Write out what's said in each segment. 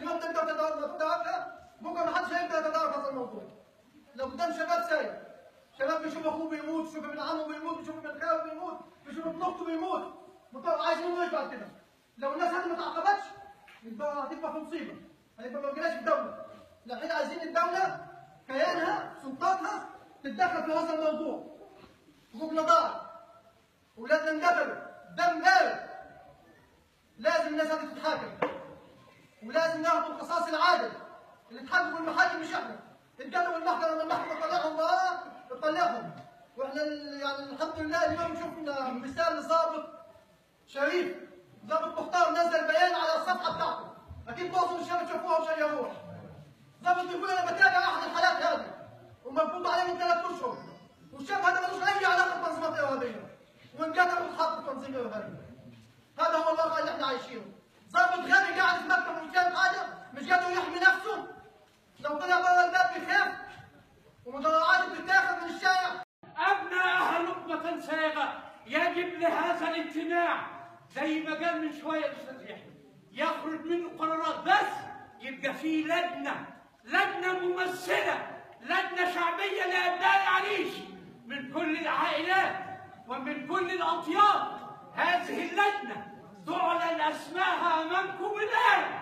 اليوم تقدر تتدارك بكره ما حدش هيقدر يتدارك هذا الموضوع لو قدام شباب سايق شباب بيشوف اخوه بيموت بيشوف ابن عمه بيموت بيشوف ابن خاله بيموت بيشوف ابن اخته بيموت مطلع عايز منه ايش بعد كده لو الناس هذه ما تعاقبتش يبقى هتبقى في مصيبه هيبقى ما بقيناش الدوله لو احنا عايزين الدوله كيانها سلطاتها تتدخل في هذا الموضوع حقوقنا ضاعت ولادنا انقتلوا دم بارد لازم الناس هذه تتحاكم ولازم ناخذ القصاص العادل اللي تحققوا المحاكم مش احنا القتلوا المحكمه لما المحكمه تطلعهم اه تطلعهم واحنا ال- يعني الحمد لله اليوم شفنا مثال لضابط شريف ضابط مختار نزل بيان على الصفحه بتاعته اكيد معظم الشباب شافوها وشيروها ضابط بيقول انا بتابع احد الحالات هذه ومقبوض عليه من ثلاث اشهر والشاب هذا ملوش اي علاقه بتنظيمات ارهابيه وانقتل واتحط في تنظيم ارهابي هذا هو الواقع اللي احنا عايشينه ضابط غبي قاعد في مكتب مش جايب حاجه مش قادر يحمي نفسه لو طلع بره الباب بيخاف ومدرعات بتتاخد من الشارع أبناءها لقمة سائغة يجب لهذا الاجتماع زي ما قال من شوية الأستاذ يحيى يخرج منه قرارات بس يبقى في لجنة لجنة ممثلة لجنة شعبية لأبناء العريش من كل العائلات ومن كل الأطياف هذه اللجنة تعلن أسماءها أمامكم الآن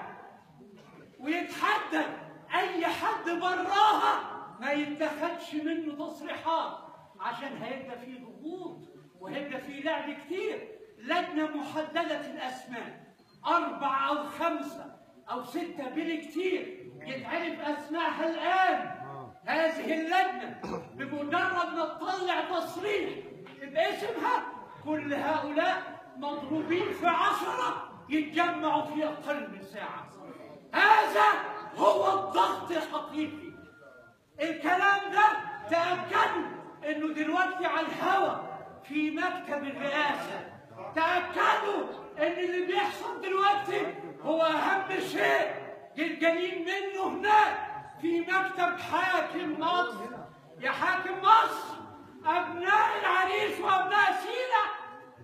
ويتحدد اي حد براها ما يتخدش منه تصريحات عشان هيبقى فيه ضغوط وهيبقى فيه لعب كتير لجنه محدده الاسماء اربعه او خمسه او سته بالكتير يتعرف اسمائها الان هذه اللجنه بمجرد ما تطلع تصريح باسمها كل هؤلاء مضروبين في عشره يتجمعوا في اقل من ساعه هذا هو الضغط الحقيقي الكلام ده تأكدوا انه دلوقتي على الهوا في مكتب الرئاسة تأكدوا ان اللي بيحصل دلوقتي هو اهم شيء جلجلين منه هناك في مكتب حاكم مصر يا حاكم مصر ابناء العريش وابناء سينا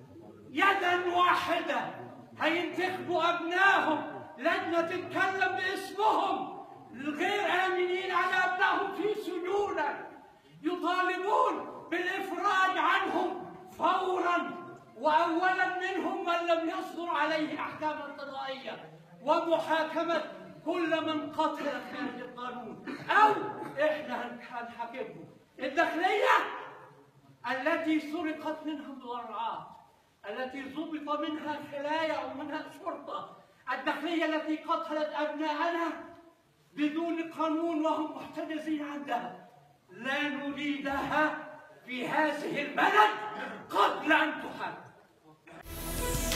يدا واحدة هينتخبوا أبنائهم لجنة تتكلم باسمهم الغير آمنين على أبنائهم في سجونك يطالبون بالإفراج عنهم فورا وأولا منهم من لم يصدر عليه أحكاما قضائية ومحاكمة كل من قتل خارج القانون أو إحنا هنحاكمهم الداخلية التي سرقت منها المدرعات التي ضبط منها الخلايا او منها الشرطه الداخليه التي قتلت ابناءنا بدون قانون وهم محتجزين عندها لا نريدها في هذه البلد قبل ان تحاكم